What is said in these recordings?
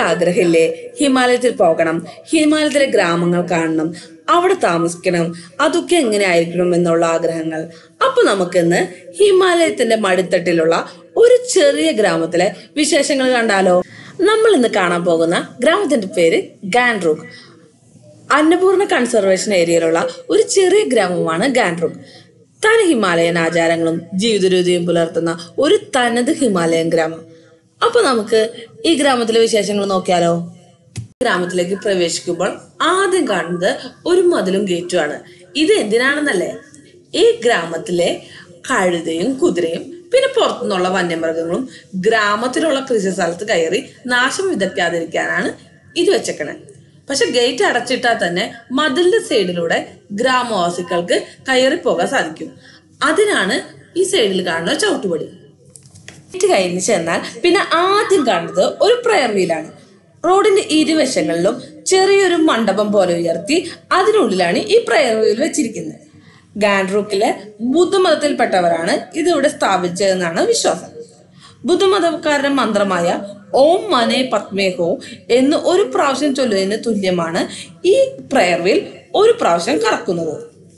ആഗ്രഹമില്ലേ ഹിമാലയത്തിൽ പോകണം ഹിമാലയത്തിലെ ഗ്രാമങ്ങൾ കാണണം അവിടെ താമസിക്കണം അതൊക്കെ എങ്ങനെ ആയിരിക്കണം എന്നുള്ള ആഗ്രഹങ്ങൾ അപ്പൊ നമുക്കിന്ന് ഹിമാലയത്തിന്റെ മടിത്തട്ടിലുള്ള ഒരു ചെറിയ ഗ്രാമത്തിലെ വിശേഷങ്ങൾ കണ്ടാലോ നമ്മൾ ഇന്ന് കാണാൻ പോകുന്ന ഗ്രാമത്തിന്റെ പേര് ഗാൻഡ്രൂക്ക് അന്നപൂർണ കൺസർവേഷൻ ഏരിയയിലുള്ള ഒരു ചെറിയ ഗ്രാമമാണ് ഗാൻഡ്രൂക്ക് തനി ഹിമാലയൻ ആചാരങ്ങളും ജീവിത രീതിയും പുലർത്തുന്ന ഒരു തനത് ഹിമാലയൻ ഗ്രാമം അപ്പൊ നമുക്ക് ഈ ഗ്രാമത്തിലെ വിശേഷങ്ങൾ നോക്കിയാലോ ഗ്രാമത്തിലേക്ക് പ്രവേശിക്കുമ്പോൾ ആദ്യം കാണുന്നത് ഒരു മതിലും ഗേറ്റുമാണ് ഇത് എന്തിനാണെന്നല്ലേ ഈ ഗ്രാമത്തിലെ കഴുതയും കുതിരയും പിന്നെ പുറത്തുനിന്നുള്ള വന്യമൃഗങ്ങളും ഗ്രാമത്തിലുള്ള കൃഷി സ്ഥലത്ത് കയറി നാശം വിതയ്ക്കാതിരിക്കാനാണ് ഇത് വെച്ചേക്കണേ പക്ഷെ ഗേറ്റ് അടച്ചിട്ടാൽ തന്നെ മതിലിന്റെ സൈഡിലൂടെ ഗ്രാമവാസികൾക്ക് കയറി പോകാൻ സാധിക്കും അതിനാണ് ഈ സൈഡിൽ കാണുന്ന ചവിട്ടുപടി ഗേറ്റ് കഴിഞ്ഞ് ചെന്നാൽ പിന്നെ ആദ്യം കാണുന്നത് ഒരു പ്രയർ വീലാണ് റോഡിന്റെ ഇരുവശങ്ങളിലും ചെറിയൊരു മണ്ഡപം പോലെ ഉയർത്തി അതിനുള്ളിലാണ് ഈ പ്രയർ വീൽ വെച്ചിരിക്കുന്നത് ഗാൻഡ്രൂക്കിലെ ബുദ്ധമതത്തിൽപ്പെട്ടവരാണ് ഇതിവിടെ സ്ഥാപിച്ചതെന്നാണ് വിശ്വാസം ബുദ്ധമതക്കാരുടെ മന്ത്രമായ ഓം മനെ പത്മേഹോ എന്ന് ഒരു പ്രാവശ്യം ചൊല്ലുന്നതിന് തുല്യമാണ് ഈ പ്രയർ വീൽ ഒരു പ്രാവശ്യം കറക്കുന്നത്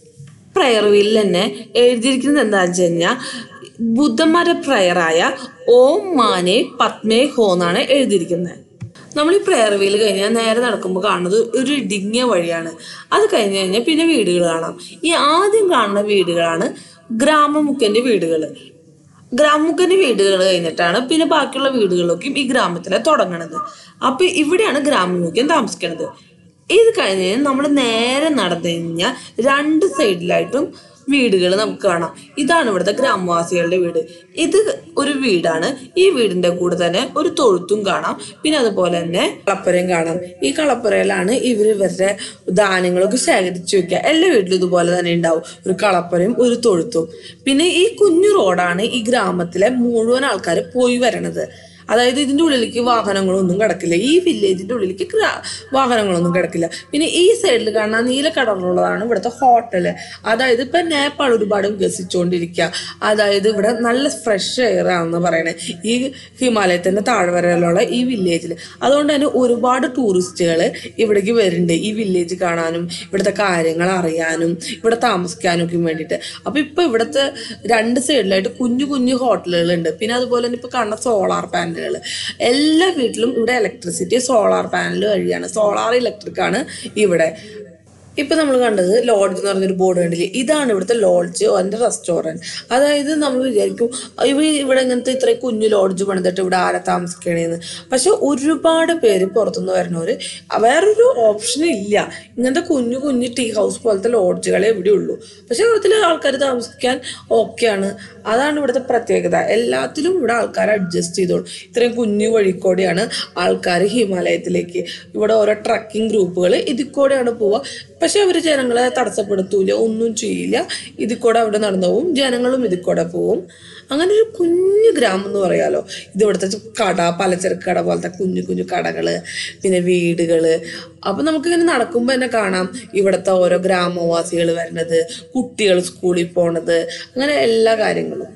പ്രയർ വീലിൽ തന്നെ എഴുതിയിരിക്കുന്നത് എന്താണെന്ന് വെച്ച് കഴിഞ്ഞാൽ ബുദ്ധന്മാരുടെ പ്രയറായ ഓം മാനെ പത്മേ ഹോ എന്നാണ് എഴുതിയിരിക്കുന്നത് നമ്മൾ ഈ പ്രയർ വീൽ കഴിഞ്ഞാൽ നേരെ നടക്കുമ്പോൾ കാണുന്നത് ഒരു ഇടുങ്ങിയ വഴിയാണ് അത് കഴിഞ്ഞ് കഴിഞ്ഞാൽ പിന്നെ വീടുകൾ കാണാം ഈ ആദ്യം കാണുന്ന വീടുകളാണ് ഗ്രാമമുഖന്റെ വീടുകൾ ഗ്രാമമുഖന്റെ വീടുകൾ കഴിഞ്ഞിട്ടാണ് പിന്നെ ബാക്കിയുള്ള വീടുകളൊക്കെയും ഈ ഗ്രാമത്തിലെ തുടങ്ങണത് അപ്പൊ ഇവിടെയാണ് ഗ്രാമമുഖ്യം താമസിക്കുന്നത് ഇത് കഴിഞ്ഞ് നമ്മൾ നേരെ നടന്നു കഴിഞ്ഞാൽ രണ്ട് സൈഡിലായിട്ടും വീടുകൾ നമുക്ക് കാണാം ഇതാണ് ഇവിടുത്തെ ഗ്രാമവാസികളുടെ വീട് ഇത് ഒരു വീടാണ് ഈ വീടിന്റെ കൂടെ തന്നെ ഒരു തൊഴുത്തും കാണാം പിന്നെ അതുപോലെ തന്നെ കളപ്പുരയും കാണാം ഈ കളപ്പുരയിലാണ് ഇവർ ഇവരുടെ ധാന്യങ്ങളൊക്കെ ശേഖരിച്ചു വെക്കുക എല്ലാ വീട്ടിലും ഇതുപോലെ തന്നെ ഉണ്ടാവും ഒരു കളപ്പുരയും ഒരു തൊഴുത്തും പിന്നെ ഈ കുഞ്ഞു റോഡാണ് ഈ ഗ്രാമത്തിലെ മുഴുവൻ ആൾക്കാർ പോയി വരണത് അതായത് ഇതിന്റെ ഉള്ളിലേക്ക് വാഹനങ്ങളൊന്നും കിടക്കില്ല ഈ വില്ലേജിന്റെ ഉള്ളിലേക്ക് ഗ്രാ- വാഹനങ്ങളൊന്നും കിടക്കില്ല പിന്നെ ഈ സൈഡിൽ കാണുന്ന നീല കളറിലുള്ളതാണ് ഇവിടുത്തെ ഹോട്ടല് അതായത് ഇപ്പൊ നേപ്പാൾ ഒരുപാട് വികസിച്ചുകൊണ്ടിരിക്കുക അതായത് ഇവിടെ നല്ല ഫ്രഷ് എയർ ആണെന്ന് പറയണേ ഈ ഹിമാലയത്തിന്റെ താഴ്വരയിലുള്ള ഈ വില്ലേജിൽ അതുകൊണ്ട് തന്നെ ഒരുപാട് ടൂറിസ്റ്റുകൾ ഇവിടേക്ക് വരുന്നുണ്ട് ഈ വില്ലേജ് കാണാനും ഇവിടുത്തെ കാര്യങ്ങൾ അറിയാനും ഇവിടെ താമസിക്കാനും ഒക്കെ വേണ്ടിയിട്ട് അപ്പൊ ഇപ്പൊ ഇവിടുത്തെ രണ്ട് സൈഡിലായിട്ട് കുഞ്ഞു കുഞ്ഞു ഹോട്ടലുകൾ ഉണ്ട് പിന്നെ അതുപോലെ തന്നെ ഇപ്പൊ കാണുന്ന സോളാർ പാനലുകൾ എല്ലാ വീട്ടിലും ഇവിടെ ഇലക്ട്രിസിറ്റി സോളാർ പാനൽ വഴിയാണ് സോളാർ ഇലക്ട്രിക് ആണ് ഇവിടെ ഇപ്പൊ നമ്മൾ കണ്ടത് ലോഡ്ജ് എന്ന് പറഞ്ഞൊരു ബോർഡ് കണ്ടില്ലേ ഇതാണ് ഇവിടുത്തെ ലോഡ്ജ് അതിന്റെ റെസ്റ്റോറൻറ്റ് അതായത് നമ്മൾ വിചാരിക്കും ഇവ ഇവിടെ ഇങ്ങനത്തെ ഇത്രയും കുഞ്ഞു ലോഡ്ജ് പണിതിട്ട് ഇവിടെ ആരെ താമസിക്കണേന്ന് പക്ഷെ ഒരുപാട് പേര് പുറത്തുനിന്ന് വരുന്നവര് വേറൊരു ഓപ്ഷൻ ഇല്ല ഇങ്ങനത്തെ കുഞ്ഞു കുഞ്ഞു ടീ ഹൗസ് പോലത്തെ ലോഡ്ജുകളെ ഇവിടെ ഉള്ളൂ പക്ഷെ ഇവിടുത്തെ ആൾക്കാർ താമസിക്കാൻ ഓക്കെയാണ് അതാണ് ഇവിടുത്തെ പ്രത്യേകത എല്ലാത്തിലും ഇവിടെ ആൾക്കാർ അഡ്ജസ്റ്റ് ചെയ്തോളും ഇത്രയും കുഞ്ഞു വഴിക്കൂടെയാണ് ആൾക്കാർ ഹിമാലയത്തിലേക്ക് ഇവിടെ ഓരോ ട്രക്കിംഗ് ഗ്രൂപ്പുകൾ ഇതിൽ കൂടെയാണ് പോവുക പക്ഷെ അവർ ജനങ്ങളെ തടസ്സപ്പെടുത്തൂല ഒന്നും ചെയ്യില്ല ഇതിൽ കൂടെ അവിടെ നടന്നു പോവും ജനങ്ങളും ഇതിൽ കൂടെ പോവും അങ്ങനെ ഒരു കുഞ്ഞു ഗ്രാമം എന്ന് പറയാലോ ഇത് ഇവിടുത്തെ കട പലചരക്ക് കട പോലത്തെ കുഞ്ഞു കുഞ്ഞു കടകള് പിന്നെ വീടുകള് അപ്പൊ നമുക്കിങ്ങനെ നടക്കുമ്പോൾ തന്നെ കാണാം ഇവിടുത്തെ ഓരോ ഗ്രാമവാസികൾ വരുന്നത് കുട്ടികൾ സ്കൂളിൽ പോണത് അങ്ങനെ എല്ലാ കാര്യങ്ങളും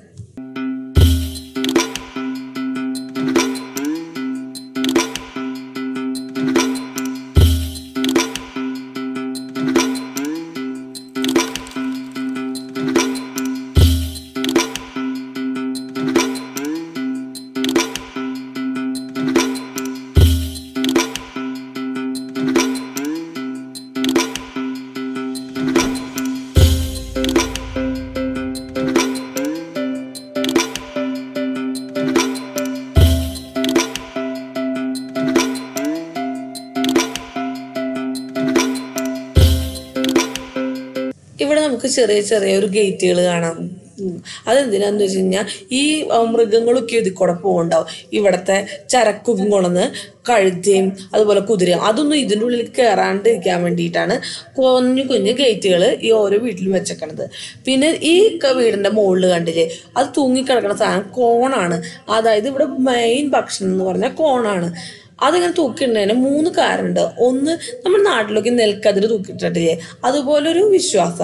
ഇവിടെ നമുക്ക് ചെറിയ ചെറിയ ഒരു ഗേറ്റുകൾ കാണാം ഉം. അതെന്തിനാന്ന് വെച്ച് കഴിഞ്ഞാൽ ഈ ആ, മൃഗങ്ങളൊക്കെ ഇതിൽ കൂടെ പോകുന്നുണ്ടാവും ഇവിടുത്തെ ചരക്കും കൊണ്ടുവന്ന് കഴുതയും അതുപോലെ കുതിരയും അതൊന്നും ഇതിൻ്റെ ഉള്ളിൽ കയറാണ്ടിരിക്കാൻ വേണ്ടിയിട്ടാണ് കുഞ്ഞു കുഞ്ഞു ഗേറ്റുകൾ ഈ ഓരോ വീട്ടിലും വെച്ചേക്കണത് പിന്നെ ഈ ക- വീടിന്റെ മുകളിൽ കണ്ടില്ലേ അത് തൂങ്ങിക്കിടക്കുന്ന സാധനം കോണാണ് അതായത് ഇവിടെ മെയിൻ ഭക്ഷണം എന്ന് പറഞ്ഞാൽ കോണാണ് അതിങ്ങനെ തൂക്കിയിടുന്നതിന് മൂന്ന് കാരണമുണ്ട് ഒന്ന് നമ്മുടെ നാട്ടിലൊക്കെ നെൽക്കതിര് തൂക്കിയിട്ടില്ലേ അതുപോലൊരു വിശ്വാസം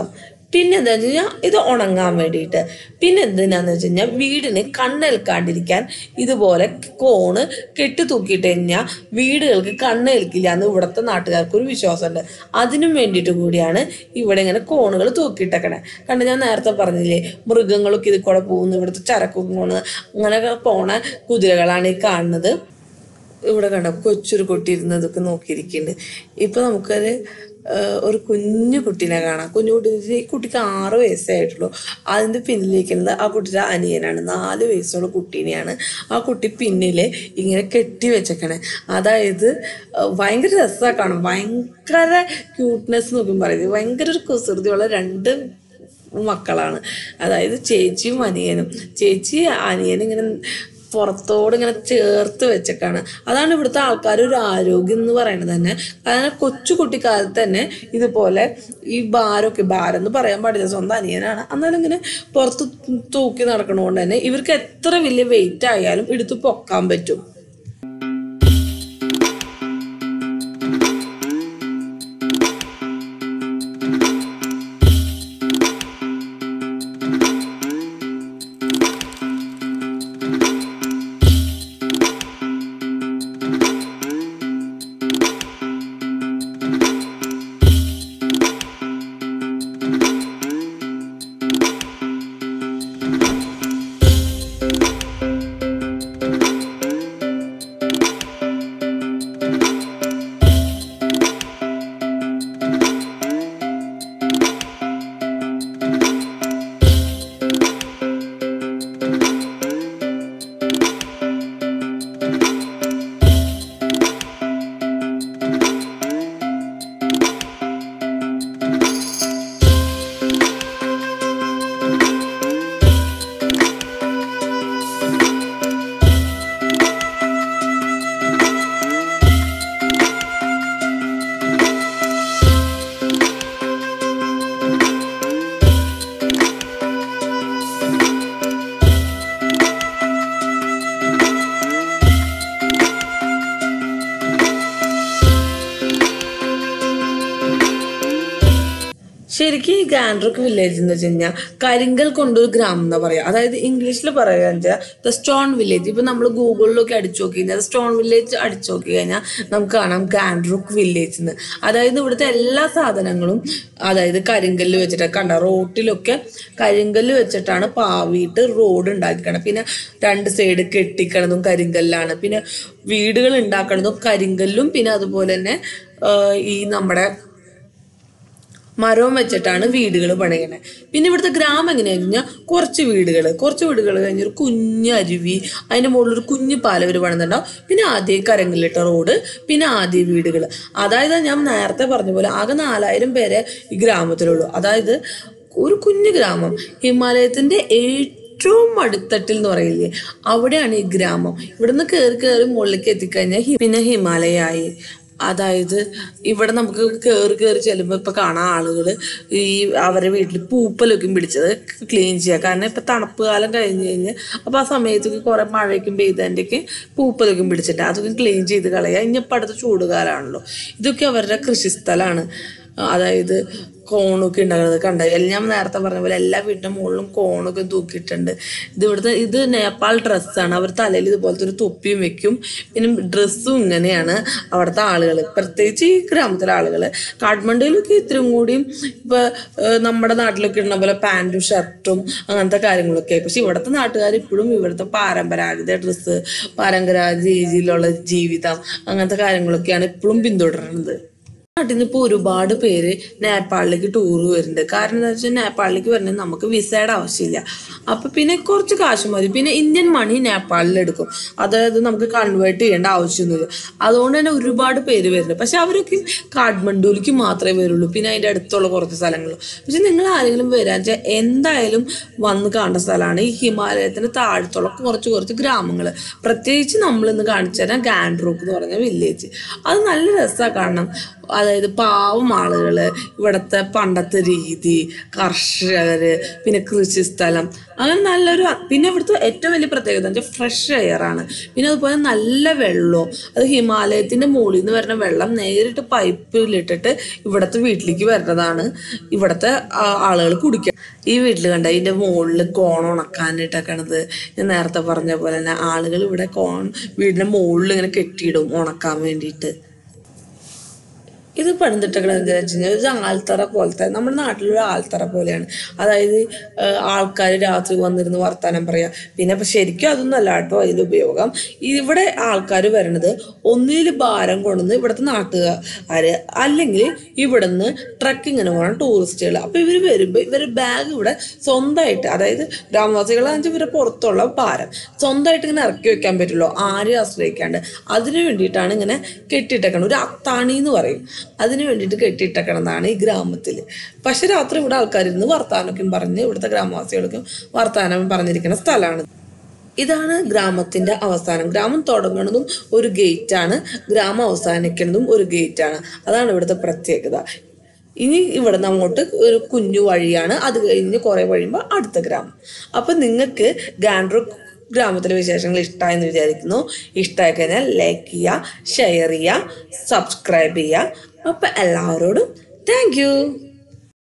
പിന്നെ എന്താണെന്ന് വെച്ച് കഴിഞ്ഞാൽ ഇത് ഉണങ്ങാൻ വേണ്ടിയിട്ട് പിന്നെ എന്തിനാന്ന് വെച്ച് കഴിഞ്ഞാൽ വീടിന് കണ്ണേൽക്കാണ്ടിരിക്കാൻ ഇതുപോലെ കോണ് കെട്ടി തൂക്കിയിട്ട് കഴിഞ്ഞാൽ വീടുകൾക്ക് കണ്ണേൽക്കില്ല എന്ന് ഇവിടുത്തെ നാട്ടുകാർക്ക് ഒരു വിശ്വാസമുണ്ട് അതിനും വേണ്ടിയിട്ട് കൂടിയാണ് ഇവിടെ ഇങ്ങനെ കോണുകൾ തൂക്കിയിട്ടേക്കണേ കണ്ട് ഞാൻ നേരത്തെ പറഞ്ഞില്ലേ മൃഗങ്ങളൊക്കെ ഇതിൽ കൂടെ പോകുന്നു ഇവിടുത്തെ ചരക്കും പോണ് അങ്ങനെ പോണ കുതിരകളാണ് ഈ കാണുന്നത് ഇവിടെ കണ്ടോ കൊച്ചൊരു കുട്ടി ഇരുന്ന് ഇതൊക്കെ നോക്കിയിരിക്കുന്നുണ്ട് ഇപ്പൊ നമുക്കൊരു ആ, ഒരു കുഞ്ഞു കുട്ടീനെ കാണാം കുഞ്ഞു കുട്ടി എന്ന് വെച്ചാൽ ഈ കുട്ടിക്ക് ആറ് വയസ്സേ ആയിട്ടുള്ളൂ അതിന്റെ പിന്നിലിരിക്കുന്നത് ആ കുട്ടിയുടെ അനിയനാണ് നാല് വയസ്സുള്ള കുട്ടീനെയാണ് ആ കുട്ടി പിന്നില് ഇങ്ങനെ കെട്ടി വെച്ചേക്കണേ അതായത് ആ, ഭയങ്കര രസമാണ് കാണാം ഭയങ്കര ക്യൂട്ട്നെസ് നോക്കും പറയുന്നത് ഭയങ്കര ഒരു കുസൃതിയുള്ള രണ്ട് മക്കളാണ് അതായത് ചേച്ചിയും അനിയനും ചേച്ചി അനിയനും ഇങ്ങനെ പുറത്തോട് ഇങ്ങനെ ചേർത്ത് വെച്ചേക്കാണ് അതാണ് ഇവിടുത്തെ ആൾക്കാർ ഒരു ആരോഗ്യം എന്ന് പറയുന്നത് തന്നെ കാരണം കൊച്ചു കുട്ടിക്കാലത്ത് തന്നെ ഇതുപോലെ ഈ ഭാരമൊക്കെ ഭാരം എന്ന് പറയാൻ പാടില്ല സ്വന്തം അനിയനാണ് എന്നാലും ഇങ്ങനെ പുറത്ത് തൂക്കി നടക്കണോണ്ട് തന്നെ ഇവർക്ക് എത്ര വലിയ വെയിറ്റ് ആയാലും എടുത്ത് പൊക്കാൻ പറ്റും ശരിക്കും ഈ ഗാൻഡ്രോക്ക് വില്ലേജ് എന്ന് വെച്ച് കഴിഞ്ഞാൽ കരിങ്കൽ കൊണ്ടൊരു ഗ്രാമം എന്നാ പറയാ അതായത് ഇംഗ്ലീഷിൽ പറയാന്ന് വെച്ചാൽ ദ സ്റ്റോൺ വില്ലേജ് ഇപ്പൊ നമ്മൾ ഗൂഗിളിലൊക്കെ അടിച്ചു നോക്കി കഴിഞ്ഞാൽ സ്റ്റോൺ വില്ലേജ് അടിച്ചു നോക്കി കഴിഞ്ഞാൽ നമുക്ക് കാണാം ഗാൻഡ്രോക്ക് വില്ലേജ് എന്ന് അതായത് ഇവിടുത്തെ എല്ലാ സാധനങ്ങളും അതായത് കരിങ്കല്ല് വെച്ചിട്ട് കണ്ട റോട്ടിലൊക്കെ കരിങ്കല്ല് വെച്ചിട്ടാണ് പാവിയിട്ട് റോഡ് ഉണ്ടാക്കിക്കണം പിന്നെ രണ്ട് സൈഡ് കെട്ടിക്കണതും കരിങ്കല്ലാണ് പിന്നെ വീടുകൾ ഉണ്ടാക്കണതും കരിങ്കല്ലും പിന്നെ അതുപോലെ തന്നെ ആ, ഈ നമ്മുടെ മരവും വെച്ചിട്ടാണ് വീടുകൾ പണിയണേ പിന്നെ ഇവിടുത്തെ ഗ്രാമം എങ്ങനെയാന്ന് കഴിഞ്ഞാൽ കുറച്ച് വീടുകൾ കുറച്ച് വീടുകൾ കഴിഞ്ഞ് ഒരു കുഞ്ഞ് അരുവി അതിൻ്റെ മുകളിൽ ഒരു കുഞ്ഞു പാലം അവർ പണിതുണ്ടാവും പിന്നെ ആദ്യം കരങ്ങളിട്ട റോഡ് പിന്നെ ആദ്യ വീടുകൾ അതായത് ഞാൻ നേരത്തെ പറഞ്ഞ പോലെ ആകെ നാലായിരം പേരെ ഈ ഗ്രാമത്തിലുള്ളൂ അതായത് ഒരു കുഞ്ഞു ഗ്രാമം ഹിമാലയത്തിന്റെ ഏറ്റവും അടിത്തട്ടിൽ എന്ന് പറയില്ലേ അവിടെയാണ് ഈ ഗ്രാമം ഇവിടുന്ന് കയറി കയറി മുകളിലേക്ക് എത്തിക്കഴിഞ്ഞാൽ ഹി- പിന്നെ ഹിമാലയായി അതായത് ഇവിടെ നമുക്ക് കയറി കയറി ചെല്ലുമ്പോൾ ഇപ്പൊ കാണാൻ ആളുകൾ ഈ അവരുടെ വീട്ടിൽ പൂപ്പലൊക്കെ പിടിച്ചത് ക്ലീൻ ചെയ്യുക കാരണം ഇപ്പൊ തണുപ്പ് കാലം കഴിഞ്ഞ് കഴിഞ്ഞ് അപ്പൊ ആ സമയത്തൊക്കെ കുറെ മഴയ്ക്കും പെയ്തതിൻ്റെയൊക്കെ പൂപ്പലൊക്കെ പിടിച്ചിട്ട് അതൊക്കെ ക്ലീൻ ചെയ്ത് കളയുക ഇനിയിപ്പോൾ അടുത്ത ചൂടുകാലമാണല്ലോ ഇതൊക്കെ അവരുടെ കൃഷിസ്ഥലമാണ് അതായത് കോണൊക്കെ ഉണ്ടാകുന്നത് കണ്ട എല്ലാം ഞാൻ നേരത്തെ പറഞ്ഞ പോലെ എല്ലാ വീടിന്റെ മുകളിലും കോണൊക്കെ തൂക്കിയിട്ടുണ്ട് ഇത് ഇവിടുത്തെ ഇത് നേപ്പാൾ ഡ്രസ്സാണ് അവർ തലയിൽ ഇതുപോലത്തെ ഒരു തൊപ്പിയും വെക്കും പിന്നെ ഡ്രസ്സും ഇങ്ങനെയാണ് അവിടുത്തെ ആളുകൾ പ്രത്യേകിച്ച് ഈ ഗ്രാമത്തിലെ ആളുകൾ കാഠ്മണ്ഡുവിലൊക്കെ ഇത്രയും കൂടിയും ഇപ്പൊ ഏഹ്, നമ്മുടെ നാട്ടിലൊക്കെ ഇടുന്ന പോലെ പാൻറ്റും ഷർട്ടും അങ്ങനത്തെ കാര്യങ്ങളൊക്കെ പക്ഷെ ഇവിടുത്തെ നാട്ടുകാർ ഇപ്പോഴും ഇവിടുത്തെ പാരമ്പരാഗത ഡ്രസ്സ് പാരമ്പരാഗത രീതിയിലുള്ള ജീവിതം അങ്ങനത്തെ കാര്യങ്ങളൊക്കെയാണ് ഇപ്പോഴും പിന്തുടരുന്നത് നാട്ടിൽ നിന്ന് ഇപ്പോൾ ഒരുപാട് പേര് നേപ്പാളിലേക്ക് ടൂർ വരുന്നുണ്ട് കാരണം എന്താ വെച്ചാൽ നേപ്പാളിലേക്ക് വരണമെങ്കിൽ നമുക്ക് വിസയുടെ ആവശ്യമില്ല അപ്പൊ പിന്നെ കുറച്ച് കാശ് മതി പിന്നെ ഇന്ത്യൻ മണി നേപ്പാളിൽ എടുക്കും അതായത് നമുക്ക് കൺവേർട്ട് ചെയ്യേണ്ട ആവശ്യമൊന്നുമില്ല അതുകൊണ്ട് തന്നെ ഒരുപാട് പേര് വരുന്നുണ്ട് പക്ഷെ അവരൊക്കെ കാഠ്മണ്ഡുവിലേക്ക് മാത്രമേ വരുള്ളൂ പിന്നെ അതിന്റെ അടുത്തുള്ള കുറച്ച് സ്ഥലങ്ങൾ പക്ഷെ നിങ്ങൾ ആരെങ്കിലും വരാൻ വെച്ചാൽ എന്തായാലും വന്ന് കാണേണ്ട സ്ഥലമാണ് ഈ ഹിമാലയത്തിന് താഴത്തുള്ള കുറച്ച് കുറച്ച് ഗ്രാമങ്ങൾ പ്രത്യേകിച്ച് നമ്മൾ ഇന്ന് കാണിച്ചു തരാം ഗാൻഡ്രോക്ക് എന്ന് പറഞ്ഞ വില്ലേജ് അത് നല്ല രസമാണ് കാണണം അതായത് പാവം ആളുകൾ ഇവിടുത്തെ പണ്ടത്തെ രീതി കർഷകർ പിന്നെ കൃഷിസ്ഥലം അങ്ങനെ നല്ലൊരു പിന്നെ ഇവിടുത്തെ ഏറ്റവും വലിയ പ്രത്യേകത എന്ന് വെച്ചാൽ ഫ്രഷ് എയർ ആണ് പിന്നെ അതുപോലെ നല്ല വെള്ളവും അത് ഹിമാലയത്തിൻ്റെ മുകളിൽ നിന്ന് വരുന്ന വെള്ളം നേരിട്ട് പൈപ്പിലിട്ടിട്ട് ഇവിടുത്തെ വീട്ടിലേക്ക് വരുന്നതാണ് ഇവിടുത്തെ ആളുകൾ കുടിക്കുക ഈ വീട്ടിൽ കണ്ട ഇതിൻ്റെ മുകളിൽ കോൺ ഉണക്കാനായിട്ടൊക്കെയാണത് ഞാൻ നേരത്തെ പറഞ്ഞ പോലെ തന്നെ ആളുകൾ ഇവിടെ കോൺ വീടിൻ്റെ മുകളിൽ ഇങ്ങനെ കെട്ടിയിടും ഉണക്കാൻ വേണ്ടിയിട്ട് ഇത് പണിതിട്ടൊക്കെ എന്താ വെച്ച് കഴിഞ്ഞാൽ ഇത് ആൽത്തറ പോലത്തെ നമ്മുടെ നാട്ടിലൊരു ആൽത്തറ പോലെയാണ് അതായത് ആൾക്കാർ രാത്രി വന്നിരുന്ന് വർത്താനം പറയാം പിന്നെ ഇപ്പം ശരിക്കും അതൊന്നും അല്ല കേട്ടോ അതിൻ്റെ ഉപയോഗം ഇവിടെ ആൾക്കാർ വരണത് ഒന്നിൽ ഭാരം കൊണ്ടുവന്ന് ഇവിടുത്തെ നാട്ടുകാർ അല്ലെങ്കിൽ ഇവിടുന്ന് ട്രക്കിങ്ങിന് പോകണം ടൂറിസ്റ്റുകൾ അപ്പോൾ ഇവർ വരുമ്പോൾ ഇവർ ബാഗ് ഇവിടെ സ്വന്തമായിട്ട് അതായത് ഗ്രാമവാസികളാണെന്ന് വെച്ചാൽ ഇവരെ പുറത്തുള്ള ഭാരം സ്വന്തമായിട്ട് ഇങ്ങനെ ഇറക്കി വെക്കാൻ പറ്റുള്ളൂ ആരെയും ആശ്രയിക്കാണ്ട് അതിന് വേണ്ടിയിട്ടാണ് ഇങ്ങനെ കെട്ടിയിട്ടേക്കണം ഒരു അത്താണി എന്ന് പറയും അതിന് വേണ്ടിയിട്ട് കെട്ടിയിട്ടേക്കണതാണ് ഈ ഗ്രാമത്തിൽ പക്ഷെ രാത്രി ഇവിടെ ആൾക്കാരിരുന്ന് വർത്താനമൊക്കെ പറഞ്ഞ് ഇവിടുത്തെ ഗ്രാമവാസികൾക്കും വർത്താനം പറഞ്ഞിരിക്കുന്ന സ്ഥലമാണ് ഇതാണ് ഗ്രാമത്തിന്റെ അവസാനം ഗ്രാമം തുടങ്ങുന്നതും ഒരു ഗേറ്റാണ് ഗ്രാമം അവസാനിക്കുന്നതും ഒരു ഗേറ്റാണ് അതാണ് ഇവിടുത്തെ പ്രത്യേകത ഇനി ഇവിടെ നിന്ന് അങ്ങോട്ട് ഒരു കുഞ്ഞു വഴിയാണ് അത് കഴിഞ്ഞ് കുറേ കഴിയുമ്പോൾ അടുത്ത ഗ്രാമം അപ്പം നിങ്ങൾക്ക് ഗാൻഡ്രോ ഗ്രാമത്തിലെ വിശേഷങ്ങൾ ഇഷ്ടമായെന്ന് വിചാരിക്കുന്നു ഇഷ്ടമായി കഴിഞ്ഞാൽ ലൈക്ക് ചെയ്യുക ഷെയർ ചെയ്യുക സബ്സ്ക്രൈബ് ചെയ്യുക അപ്പം എല്ലാവരോടും താങ്ക്